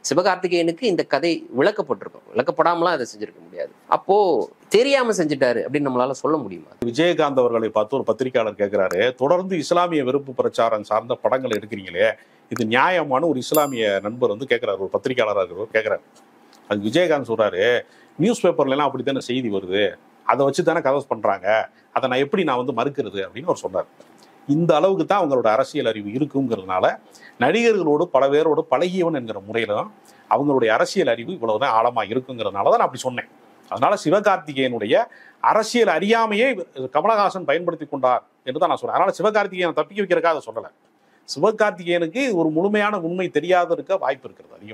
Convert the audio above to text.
சிவகார்த்திகேயனுக்கு இந்த கதை விளக்கப்பட்டிருக்கும் விளக்கப்படாமலாம் அதை செஞ்சிருக்க முடியாது அப்போ தெரியாம செஞ்சுட்டாரு அப்படின்னு நம்மளால சொல்ல முடியுமா விஜயகாந்த் அவர்களை பார்த்து ஒரு பத்திரிகையாளர் கேட்கிறாரு தொடர்ந்து இஸ்லாமிய வெறுப்பு பிரச்சாரம் சார்ந்த படங்கள் எடுக்கிறீங்களே இது நியாயமான ஒரு இஸ்லாமிய நண்பர் வந்து கேட்கிறாரு ஒரு பத்திரிகையாளராக இருக்கிறவர் கேட்கிறாரு அது விஜயகாந்த் சொல்றாரு நியூஸ் பேப்பர்ல எல்லாம் அப்படித்தானே செய்தி வருது அதை வச்சு தானே கதை பண்றாங்க அதை நான் எப்படி நான் வந்து மறுக்கிறது அப்படின்னு அவர் சொன்னார் இந்த அளவுக்கு தான் அவங்களோட அரசியல் அறிவு இருக்குங்கிறதுனால நடிகர்களோடு பல பேரோடு பழகியவன் என்கிற முறையில தான் அவங்களுடைய அரசியல் அறிவு இவ்வளவுதான் ஆழமா இருக்குங்கிறதுனால தான் நான் அப்படி சொன்னேன் அதனால சிவகார்த்திகேயனுடைய அரசியல் அறியாமையை கமலஹாசன் பயன்படுத்தி கொண்டார் என்று தான் நான் சொல்றேன் அதனால சிவகார்த்திகேயனை தப்பிக்க வைக்கிறதுக்காக அதை சொல்லலை சிவகார்த்திகேயனுக்கு ஒரு முழுமையான உண்மை தெரியாத இருக்க வாய்ப்பு இருக்கிறது அதிகம்